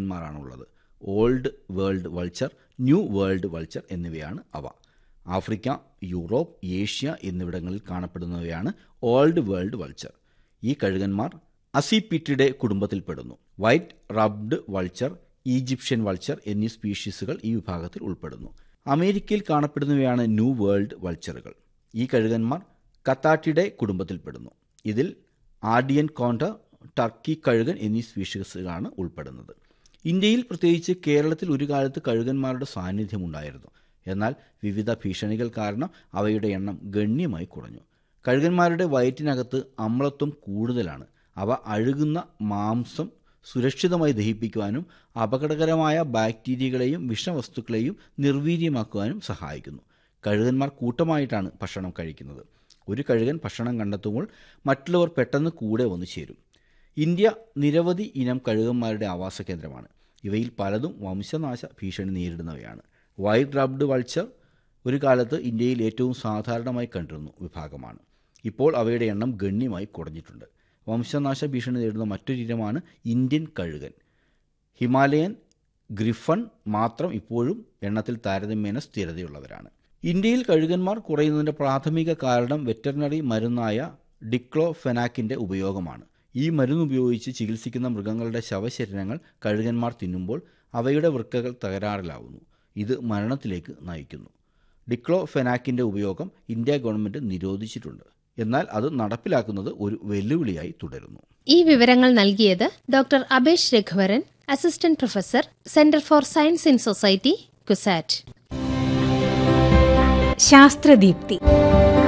കഴുകന്മാരാണുള്ളത് old world vulture new world vulture എന്നിവയാണ് അവ Africa Europe Asia എന്നിവിടങ്ങളിൽ കാണപ്പെടുന്നവയാണ് ഓൾഡ് വേൾഡ് വൾച്ചർ ഈ കഴുകന്മാർ അസിപിറ്റിയുടെ കുടുംബത്തിൽപ്പെടുന്നു white rumped vulture Egyptian vulture എന്നീ സ്പീഷീസുകൾ ഈ വിഭാഗത്തിൽ ഉൾപ്പെടുന്നു അമേരിക്കയിൽ കാണപ്പെടുന്നവയാണ് ന്യൂ വേൾഡ് വൾച്ചറുകൾ ഈ കഴുകന്മാർ കത്താട്ടിയുടെ കുടുംബത്തിൽപ്പെടുന്നു ഇതിൽ ആഡിയൻ കോണ്ട ടർക്കി കഴുകൻ എന്നീ സ്പീഷീസുകളാണ് ഉൾപ്പെടുന്നത് ഇന്ത്യയിൽ പ്രത്യേകിച്ച് കേരളത്തിൽ ഒരു കാലത്ത് കഴുകന്മാരുടെ സാന്നിധ്യമുണ്ടായിരുന്നു എന്നാൽ വിവിധ ഭീഷണികൾ കാരണം അവയുടെ എണ്ണം ഗണ്യമായി കുറഞ്ഞു കഴുകന്മാരുടെ വയറ്റിനകത്ത് അമ്ലത്വം കൂടുതലാണ് അവ അഴുകുന്ന മാംസം സുരക്ഷിതമായി ദഹിപ്പിക്കുവാനും അപകടകരമായ ബാക്ടീരിയകളെയും വിഷവസ്തുക്കളെയും നിർവീര്യമാക്കുവാനും സഹായിക്കുന്നു കഴുകന്മാർ കൂട്ടമായിട്ടാണ് ഭക്ഷണം കഴിക്കുന്നത് ഒരു കഴുകൻ ഭക്ഷണം കണ്ടെത്തുമ്പോൾ മറ്റുള്ളവർ പെട്ടെന്ന് കൂടെ വന്നു ചേരും ഇന്ത്യ നിരവധി ഇനം കഴുകന്മാരുടെ ആവാസ കേന്ദ്രമാണ് ഇവയിൽ പലതും വംശനാശ ഭീഷണി നേരിടുന്നവയാണ് വൈറ്റ് റബ്ഡ് വൾച്ചർ ഒരു കാലത്ത് ഇന്ത്യയിൽ ഏറ്റവും സാധാരണമായി കണ്ടിരുന്ന വിഭാഗമാണ് ഇപ്പോൾ അവയുടെ എണ്ണം ഗണ്യമായി കുറഞ്ഞിട്ടുണ്ട് വംശനാശ ഭീഷണി നേരിടുന്ന മറ്റൊരു ഇനമാണ് ഇന്ത്യൻ കഴുകൻ ഹിമാലയൻ ഗ്രിഫൺ മാത്രം ഇപ്പോഴും എണ്ണത്തിൽ താരതമ്യേന സ്ഥിരതയുള്ളവരാണ് ഇന്ത്യയിൽ കഴുകന്മാർ കുറയുന്നതിൻ്റെ പ്രാഥമിക കാരണം വെറ്ററിനറി മരുന്നായ ഡിക്ലോഫെനാക്കിൻ്റെ ഉപയോഗമാണ് ഈ മരുന്ന് ഉപയോഗിച്ച് ചികിത്സിക്കുന്ന മൃഗങ്ങളുടെ ശവശരീരങ്ങൾ കഴുകന്മാർ തിന്നുമ്പോൾ അവയുടെ വൃക്കകൾ തകരാറിലാവുന്നു ഇത് മരണത്തിലേക്ക് നയിക്കുന്നു ഡിക്ലോഫെനാക്കിൻ്റെ ഉപയോഗം ഇന്ത്യ ഗവൺമെൻറ് നിരോധിച്ചിട്ടുണ്ട് എന്നാൽ അത് നടപ്പിലാക്കുന്നത് ഒരു വെല്ലുവിളിയായി തുടരുന്നു ഈ വിവരങ്ങൾ നൽകിയത് doctor Abesh Raghuvaran assistant professor centre for science in society CUSAT ശാസ്ത്രദീപ്തി